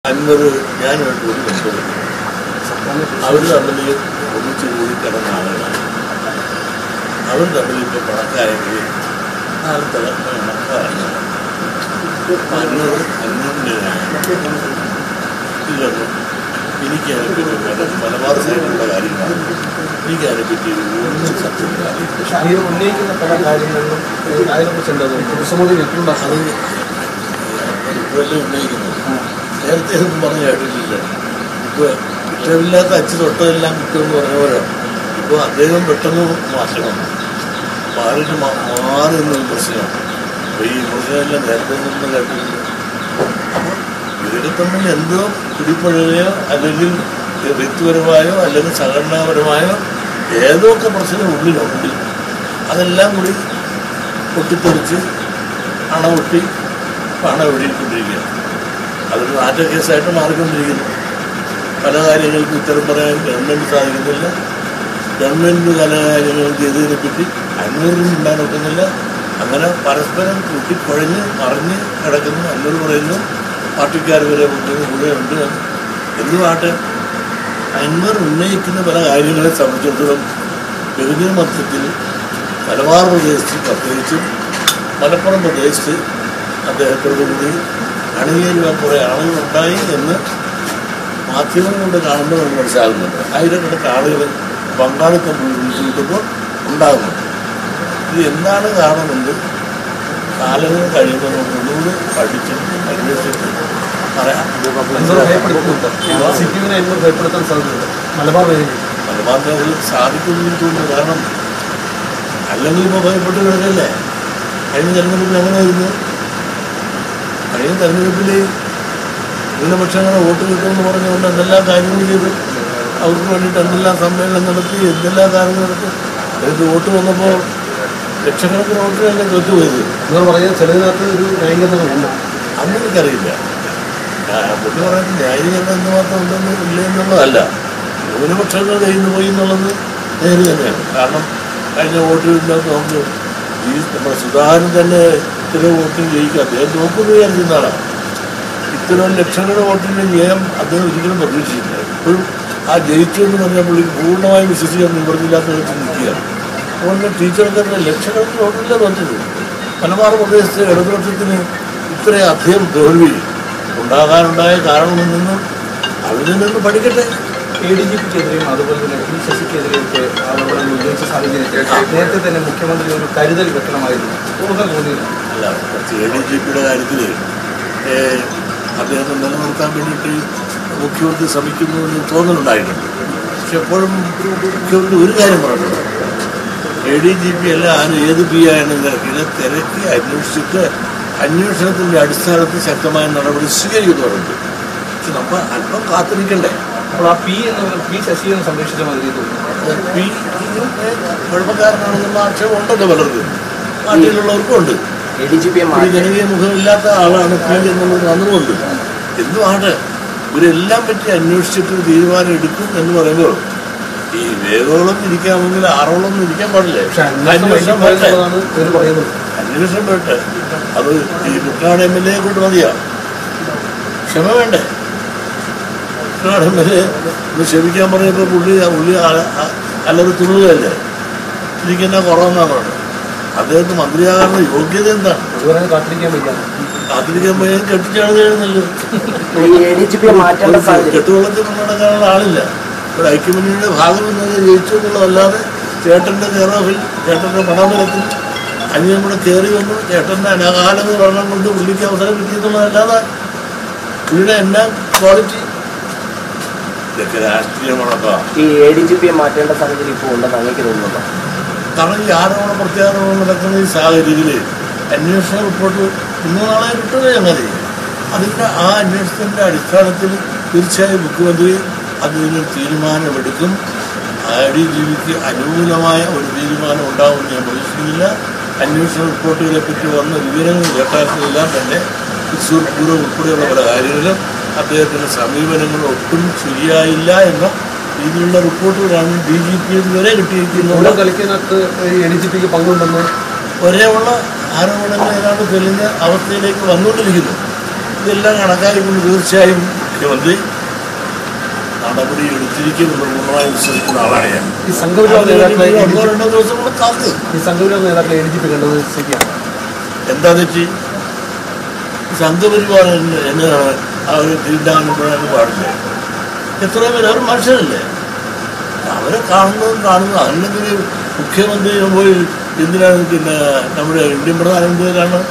അൻവർ ഞാനുമായിട്ട് ഒരു ബന്ധമില്ല അവർ തമ്മിൽ ഒന്നിച്ച് കൂടി കിടന്ന ആളുകളാണ് അവർ തമ്മിൽ ഇപ്പോൾ പണക്കാരെങ്കിൽ നാല് തലമുറ കണക്കാണ് അഞ്ഞൂറ് അഞ്ഞൂറിൻ്റെ ഇതൊന്നും എനിക്ക് അതിനെപ്പറ്റി മല- മലബാർ സൈഡിലുള്ള കാര്യങ്ങളാണ് എനിക്ക് അതിനെപ്പറ്റി ഒന്നും സത്യമില്ല പക്ഷെ ഈ ഉന്നയിക്കുന്ന പല കാര്യങ്ങളിലും ഏഹ് അതിനെക്കുറിച്ച് എന്താ തോന്നുന്നത് കുറിച്ചുകൂടി അത് ഞെട്ടുണ്ടാക്കുന്നത് ഇപ്പോഴല്ലേ ഉന്നയിക്കുന്നത് നേരത്തെ ഒന്നും പറഞ്ഞു കേട്ടിട്ടില്ല ഇപ്പോൾ കുറ്റമില്ലാത്ത അച്ഛൻ തൊട്ടതെല്ലാം കുറ്റമെന്ന് പറഞ്ഞ പോലെ ഇപ്പോൾ അദ്ദേഹം പെട്ടെന്ന് മാറ്റണം മാറിയിട്ട് മാ- മാറി എന്നൊരു പ്രശ്നമാണ് അപ്പോൾ ഈ വിമർശനമെല്ലാം നേരത്തെ ഒന്നും കേട്ടിട്ടില്ല അപ്പോൾ ഇവരെ തമ്മിൽ എന്തോ പിടിപ്പഴുകയോ അല്ലെങ്കിൽ വ്യക്തിപരമായോ അല്ലെങ്കിൽ സംഘടനാപരമായോ ഏതോ ഒക്കെ പ്രശ്നം ഉള്ളിലുണ്ട് അതെല്ലാം കൂടി പൊട്ടിത്തെറിച്ച് അണപൊട്ടി പണം ഒഴുകിക്കൊണ്ടിരിക്കുകയാണ് അതൊരു നാറ്റ കേസായിട്ട് മാറിക്കൊണ്ടിരിക്കുന്നു പല കാര്യങ്ങൾക്കും ഉത്തരം പറയാൻ ഗവൺമെൻറ് സാധിക്കുന്നില്ല ഗവൺമെൻറ് പല കാര്യങ്ങളും ചെയ്തതിനെ പറ്റി അന്വറിനും ഉണ്ടാൻ ഒക്കുന്നില്ല അങ്ങനെ പരസ്പരം കൂട്ടിക്കുഴഞ്ഞ് മറിഞ്ഞ് കിടക്കുന്നു അന്നൂർ പറയുന്നു പാർട്ടിക്കാർ വരെ കൊണ്ടുവന്ന് കൂടെ ഉണ്ട് എന്തുമാട്ടെ അന്വർ ഉന്നയിക്കുന്ന പല കാര്യങ്ങളെ സംബന്ധിച്ചിടത്തോളം ബഹുജന മധ്യത്തിൽ മലബാർ പ്രദേശത്ത് പ്രത്യേകിച്ചും മലപ്പുറം പ്രദേശത്ത് അദ്ദേഹത്തോടു കൂടി അണിയേരുവാൻ കുറേ ആളുകളുണ്ടായി എന്ന് മാധ്യമങ്ങളിലൂടെ കാണുമ്പോൾ നമുക്ക് മനസ്സിലാകുന്നുണ്ട് ആയിരക്കണക്കിന് ആളുകൾ പങ്കാളിത്തം വിളിച്ചു കിട്ടുമ്പോൾ ഉണ്ടാകുന്നുണ്ട് ഇത് എന്താണ് കാരണമെന്ന് കാലങ്ങൾ കഴിയുമ്പോൾ നമുക്ക് ഒന്നുകൂടി പഠിച്ചിട്ട് അന്വേഷിച്ചിട്ട് പറയാം എന്തോ ഭയപ്പെടുത്തുന്നുണ്ട് സി പി എമ്മിനെ എന്നോട് ഭയപ്പെടുത്താൻ സാധ്യതയുണ്ട് മലബാർ മേഖലയിൽ മലബാർ മേഖലയിൽ സാധിക്കുമെന്ന് തോന്നുന്നു കാരണം അല്ലെങ്കിൽ ഇപ്പോൾ ഭയപ്പെട്ട് കിടക്കല്ലേ കഴിഞ്ഞ തെരഞ്ഞെടുപ്പിൽ എങ്ങനെയായിരുന്നു കഴിഞ്ഞ തെരഞ്ഞെടുപ്പിൽ ന്യൂനപക്ഷങ്ങളെ വോട്ട് കിട്ടുമെന്ന് പറഞ്ഞുകൊണ്ട് എന്തെല്ലാം കാര്യങ്ങൾ ചെയ്തു അവർക്ക് വേണ്ടിയിട്ട് എന്തെല്ലാം സമ്മേളനം നടത്തി എന്തെല്ലാം കാര്യങ്ങൾ നടത്തി അവർക്ക് വോട്ട് വന്നപ്പോൾ ലക്ഷക്കണക്കിന് വോട്ടുകളല്ലേ തോറ്റുപോയത് നിങ്ങൾ പറയുന്നത് ചിലതിനകത്ത് ഒരു ന്യായീകരണങ്ങളുണ്ട് അന്ന് എനിക്കറിയില്ല പുള്ളി പറയുന്നത് ന്യായീകരണം എന്തുമാത്രം ഉണ്ടെന്ന് ഇല്ല എന്നുള്ളതല്ല ന്യൂനപക്ഷങ്ങൾ കയ്യിൽ നിന്ന് പോയി എന്നുള്ളത് നേര് തന്നെയാണ് കാരണം കഴിഞ്ഞ വോട്ടുകളിനകത്ത് നമുക്ക് ഈ നമ്മുടെ സുധാകരൻ തന്നെ ഇത്ര വോട്ടിൽ ജയിക്കുക അദ്ദേഹം നോക്കുന്നു വിചാരിക്കുന്ന ആളാണ് ഇത്തരം ലക്ഷങ്ങളുടെ വോട്ടിൻ്റെ ജയം അദ്ദേഹം ഒരിക്കലും പ്രതീക്ഷിച്ചില്ല ഇപ്പോഴും ആ ജയിച്ചു എന്ന് പറഞ്ഞാൽ പുള്ളിക്ക് പൂർണ്ണമായും വിശ്വസിക്കാൻ നിവൃത്തിയില്ലാത്ത വിധത്തിൽ നിൽക്കുകയാണ് അതുകൊണ്ട് ടീച്ചർക്കൊക്കെ ലക്ഷക്കണക്കിന് വോട്ടില്ല തോറ്റത് മലബാർ പ്രദേശത്ത് ഇടതുപക്ഷത്തിന് ഇത്രയധികം തോൽവി ഉണ്ടാകാനുണ്ടായ കാരണത്തിൽ നിന്നും അതിൽ നിന്ന് പഠിക്കട്ടെ എ ഡി ജി പിക്കെതിരെയും അതുപോലെ തന്നെ പി ശശിക്കെതിരെയൊക്കെ ആരോപണങ്ങൾ ഉന്നയിച്ച സാഹചര്യത്തിൽ നേരത്തെ തന്നെ മുഖ്യമന്ത്രി ഒരു കരുതൽ വെക്കണമായിരുന്നു തോന്നൽ തോന്നിയില്ല അല്ല എ ഡി ജി പിയുടെ കാര്യത്തിൽ അദ്ദേഹത്തെ നിലനിർത്താൻ വേണ്ടിയിട്ട് മുഖ്യമന്ത്രി ശ്രമിക്കുന്നു എന്ന് തോന്നലുണ്ടായിട്ടുണ്ട് പക്ഷെ എപ്പോഴും മുഖ്യമന്ത്രി ഒരു കാര്യം പറഞ്ഞിട്ടുണ്ട് എ ഡി ജി പി അല്ല ആരും ഏത് പി ആയാലും തിരക്കില്ല തിരക്കി അന്വേഷിച്ചിട്ട് അന്വേഷണത്തിൻ്റെ അടിസ്ഥാനത്തിൽ ശക്തമായ നടപടി സ്വീകരിക്കുന്നു പറഞ്ഞു പക്ഷെ നമ്മൾ അല്പം കാത്തിരിക്കണ്ടേ അപ്പോൾ ആ പി എന്ന് പറയുന്നത് പി ശശിയെ സംരക്ഷിച്ച മാതിരി തോന്നുന്നു പി കുഴപ്പക്കാരനാണെന്നുള്ള ആക്ഷേപം ഉണ്ടല്ലോ പലർക്കും പാർട്ടിയിലുള്ളവർക്കും ഉണ്ട് എ ഡി ജി പി ഒരു ജനകീയ മുഖമില്ലാത്ത ആളാണ് പി എന്നുള്ളത് വന്നുകൊണ്ട് എന്തുമാണ് ഇവരെല്ലാം പറ്റി അന്വേഷിച്ചിട്ട് ഒരു തീരുമാനം എടുക്കും എന്ന് പറയുമ്പോൾ ഈ വേഗോളം ഇരിക്കാമെങ്കിൽ ആറോളം ഇരിക്കാൻ പാടില്ലേ പക്ഷെ അന്വേഷണം അന്വേഷണം വൈകി വേണ്ടേ പോയെന്നുള്ളതാണ് ഇവർ പറയുന്നത് അന്വേഷണം വേണ്ടേ അത് ഈ കുട്ടനാട് എം എൽ എ കൊണ്ട് മതിയാ ക്ഷമ വേണ്ടേ കുട്ടനാട് എം എൽ എ ഒന്ന് ക്ഷമിക്കാൻ പറഞ്ഞപ്പോൾ പുള്ളി പുള്ളി അ- അ- അല്ലത് തുള്ളുകയല്ലേ എനിക്കെന്നാ കുറവെന്നാണ് പറഞ്ഞത് അദ്ദേഹത്തിന് മന്ത്രിയാകാനുള്ള യോഗ്യത എന്താണ് അതുപോലെ കാത്തിരിക്കാൻ വയ്യ കാത്തിരിക്കാൻ പോയി കെട്ടിച്ചാണ് കഴിയുന്നല്ലോ ഈ എ ഡി ജി പിയെ മാറ്റേണ്ട സാഹചര്യം കെട്ടുവെള്ളത്തിൽ കൊണ്ടുനടക്കാനുള്ള ആളില്ല ഒരു ഐക്യമുന്നണിയുടെ ഭാഗം എന്നത് ജയിച്ചു എന്നുള്ളതല്ലാതെ ചേട്ടൻ്റെ കെയറോഫിൽ ചേട്ടൻ്റെ പണബലത്തിൽ അനിയൻ കൂടെ കയറി വന്നു ചേട്ടൻ്റെ അനാകാലം ഭരണം കൊണ്ട് പുള്ളിക്ക് അവസരം കിട്ടിയെന്നുള്ളതല്ലാതെ പുള്ളിയുടെ എന്നാ ക്വാളിറ്റി ഇതൊക്കെ രാഷ്ട്രീയമാണോ ഈ എ ഡി ജി പിയെ മാറ്റേണ്ട സാഹചര്യം ഇപ്പോൾ ഉണ്ടെന്ന് അങ്ങേക്ക് തോന്നുന്നുണ്ടോ കാരണം ഈ ആരോപണ പ്രത്യാരോപണം നടക്കുന്ന ഈ സാഹചര്യത്തിൽ അന്വേഷണ റിപ്പോർട്ട് ഇന്ന് നാളെ കിട്ടുകയും മതി അതിൻ്റെ ആ അന്വേഷണത്തിൻ്റെ അടിസ്ഥാനത്തിൽ തീർച്ചയായും മുഖ്യമന്ത്രി അതിന് തീരുമാനമെടുക്കും ഐ ഡി ജിക്ക് അനുകൂലമായ ഒരു തീരുമാനം ഉണ്ടാവുമെന്ന് ഞാൻ പ്രതീക്ഷിക്കുന്നില്ല അന്വേഷണ റിപ്പോർട്ടുകളെ പറ്റി വന്ന വിവരങ്ങൾ കേട്ടാൽക്കെല്ലാം തന്നെ തൃശ്ശൂർ പൂർവ്വം ഉൾപ്പെടെയുള്ള പല കാര്യങ്ങളിലും അദ്ദേഹത്തിൻ്റെ സമീപനങ്ങൾ ഒട്ടും ശരിയായില്ല എന്ന രീതിയിലുള്ള റിപ്പോർട്ടുകളാണ് ഡി ജി പി വരെ കിട്ടിയിരിക്കുന്നത് ഓരോ കളിക്കുന്നതിനകത്ത് എ ഡി ജി പിക്ക് പങ്കുണ്ടെന്ന് ഒരേ ഉള്ള ആരോപണങ്ങൾ ഏതാണ്ട് തെളിഞ്ഞ അവസ്ഥയിലേക്ക് വന്നുകൊണ്ടിരിക്കുന്നു ഇതെല്ലാം കണക്കാക്കിക്കൊണ്ട് തീർച്ചയായും മുഖ്യമന്ത്രി നടപടി എടുത്തിരിക്കുമെന്ന് പൂർണ്ണമായി വിശ്വസിക്കുന്ന ആളാണ് ഞാൻ ഈ സംഘപരിവാർ നേതാക്കളെ അതിന് എ ഒന്നോ ഡി ജി- രണ്ടോ ദിവസം കൂടെ കാത്ത് ഈ സംഘപരിവാർ നേതാക്കളെ എ ഡി ജി പി കണ്ടത് ശരിയാണ് എന്താ തെറ്റി സംഘപരിവാർ എന്ന് എന്നതാണ് അവർ തീണ്ടാനും പറയാനും പാടില്ല എത്രയോ പേര് അവർ മനുഷ്യരല്ലേ അവരെ കാണുന്നതും കാണുന്നതും അല്ലെങ്കിൽ മുഖ്യമന്ത്രി പോയി എന്തിനാണ് പിന്നെ നമ്മുടെ ഇന്ത്യൻ പ്രധാനമന്ത്രിയിലാണ്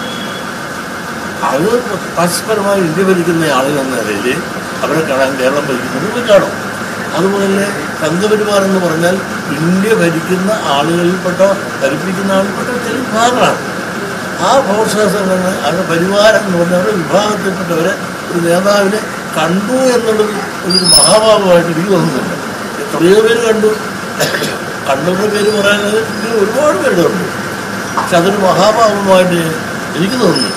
അത് പരസ്പരമായി ഇന്ത്യ ഭരിക്കുന്ന ആളുകൾ എന്ന നിലയിൽ അവരെ കാണാൻ കേരളം ഭരിക്കുന്നത് പോയി കാണും അതുപോലെ തന്നെ സംഘപരിവാർ എന്ന് പറഞ്ഞാൽ ഇന്ത്യ ഭരിക്കുന്ന ആളുകളിൽപ്പെട്ട ഭരിപ്പിക്കുന്ന ആളുകളിൽപ്പെട്ട ചില വിഭാഗങ്ങളാണ് ആ പ്രോത്സാഹ സംഘടന അവരുടെ പരിവാരം എന്ന് പറഞ്ഞ അവരുടെ വിഭാഗത്തിൽപ്പെട്ടവരെ ഒരു നേതാവിനെ കണ്ടു എന്നുള്ളത് ഒരു മഹാഭാവമായിട്ട് എനിക്ക് തോന്നുന്നില്ല എത്രയോ പേര് കണ്ടു കണ്ടവരുടെ പേര് പറയാനത് ഇതിൽ ഒരുപാട് പേരുടെ ഉണ്ട് പക്ഷെ അതൊരു മഹാഭാവമായിട്ട് എനിക്ക് തോന്നുന്നു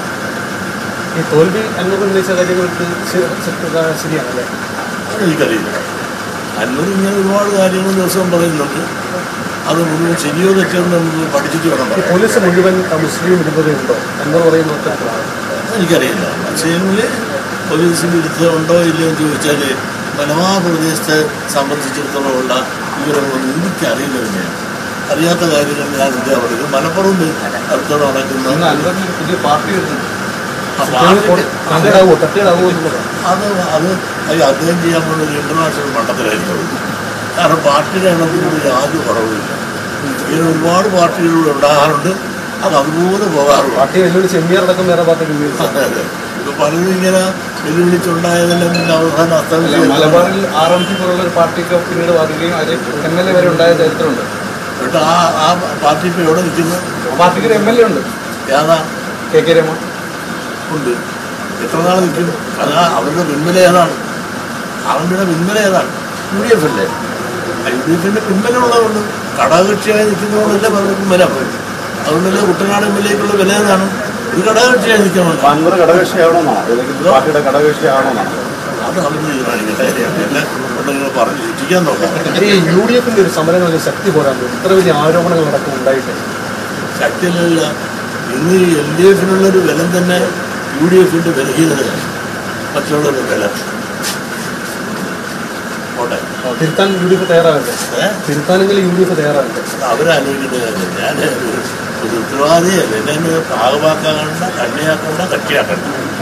ഈ തോൽവി അന്നൂർ ഉന്നയിച്ച കാര്യങ്ങൾക്ക് ശ- ശ- ശരിയാണല്ലേ അതെനിക്കറിയില്ല അന്നൂർ ഇങ്ങനെ ഒരുപാട് കാര്യങ്ങൾ ദിവസവും പറയുന്നുണ്ട് അത് മുഴുവൻ ശരിയോ തെറ്റോ എന്ന് നമുക്ക് പഠിച്ചിട്ട് വേണം ഈ പറയാൻ പോലീസ് മുഴുവൻ മുസ്ലിം വിരുദ്ധതയുണ്ടോ എന്നോർ പറയുന്ന അത്തരത്തിലാണ് എനിക്കറിയില്ല പക്ഷേങ്കിൽ പോലീസിൻ്റെ ഇരുത്തമുണ്ടോ ഇല്ലയോ എന്ന് ചോദിച്ചാൽ മലബാർ പ്രദേശത്തെ സംബന്ധിച്ചിടത്തോളം ഉള്ള വിവരങ്ങളൊന്നും എനിക്കറിയില്ല തന്നെയാണ് അറിയാത്ത കാര്യങ്ങൾ ഞാൻ എന്താ പറയുന്നത് മലപ്പുറം അടുത്തോടെ ഇന്ന് നടക്കുന്ന അൻവറിന് ഒരു പുതിയ പാർട്ടി വരുന്നുണ്ട് ആ പാർട്ടി- തട്ടേടാവോ തട്ടേടാവോ എന്നുള്ളതാണ് അത് അത് അയ്യോ അദ്ദേഹം ചെയ്യാൻ പോകുന്ന ഒരു ഇന്റർനാഷണൽ മട്ടത്തിലായിരിക്കും കാരണം പാർട്ടിയുടെ എണ്ണത്തിനോട് യാതൊരു കുറവില്ല ഇങ്ങനെ ഒരുപാട് പാർട്ടികൾ ഉണ്ടാകാറുണ്ട് അത് അതുപോലെ പോകാറുണ്ട് പാർട്ടി വെല്ലുവിളിച്ച് എം പി ആർ അടക്കം വേറെ പാർട്ടി രൂപീകരിച്ചു അതെ അതെ ഇപ്പൊ പലരും ഇങ്ങനെ വെല്ലുവിളിച്ചുണ്ടായതെല്ലാം പിന്നെ അവസാനം അല്ല, അസ്തമിച്ചു മലബാറിൽ ആർ എം പി പോലുള്ള ഒരു പാർട്ടിക്ക് പിന്നീട് ബാധിക്കുകയും അതിൽ എം എൽ എ വരെ ഉണ്ടായ ചരിത്രമുണ്ട് എന്നിട്ട് ആ ആ പാർട്ടി ഇപ്പൊ എവിടെ നിൽക്കുന്നു ആ പാർട്ടിക്ക് ഒരു എം എൽ എ ഉണ്ട് ഏതാ കെ കെ രമ ഉണ്ട് എത്ര നാൾ നിൽക്കും അതാ അവരുടെ പിൻബല ഏതാണ് അവരുടെ പിൻബല ഏതാണ് യു ഡി എഫ് അല്ലേ യു ഡി എഫിന്റെ പിൻബലമുള്ളതുകൊണ്ട് ഘടകകക്ഷിയായി നിൽക്കുന്നതുകൊണ്ടല്ലേ പലർക്കും വില അതുകൊണ്ടല്ലേ കുട്ടനാട് എം എൽ എക്കുള്ള വില ഏതാണ് ഒരു ഘടകകക്ഷിയായി നിൽക്കണം അൻവർ ഘടകകക്ഷിയാവണമെന്നാണ് ഏതെങ്കിലും പാർട്ടിയുടെ ഘടകകക്ഷിയാവണമെന്നാണ് അത് അവർ തീരുമാനിക്കട്ടെ എന്നെ കൊണ്ട് നിങ്ങൾ പറഞ്ഞ് ചുറ്റിക്കാൻ നോക്കാം ഈ യു ഡി എഫിന്റെ ഒരു സമരങ്ങളിൽ ശക്തി പോരാൻ തോന്നി ഇത്ര വലിയ ആരോപണങ്ങൾ അടക്കം ഉണ്ടായിട്ട് ശക്തിയിലല്ല ഇന്ന് ഈ എൽ ഡി എഫിനുള്ളൊരു ബലം തന്നെ യു ഡി എഫിന്റെ ബലഹീനതയാണ് മറ്റുള്ളവരുടെ ബലം പോട്ടെ തിരുത്താൻ യു ഡി എഫ് തയ്യാറാകണ്ടേ ഏ? തിരുത്താനെങ്കിൽ യു ഡി എഫ് തയ്യാറാകണ്ടേ അവരാലോചിക്കേണ്ട കാര്യം ഞാൻ ഒരു ഉത്തരവാദിയല്ല എന്നെ ഒന്ന് ഭാഗമാക്കാണ്ട കണ്ണിയാക്കണ്ട കട്ടിയാക്കണ്ട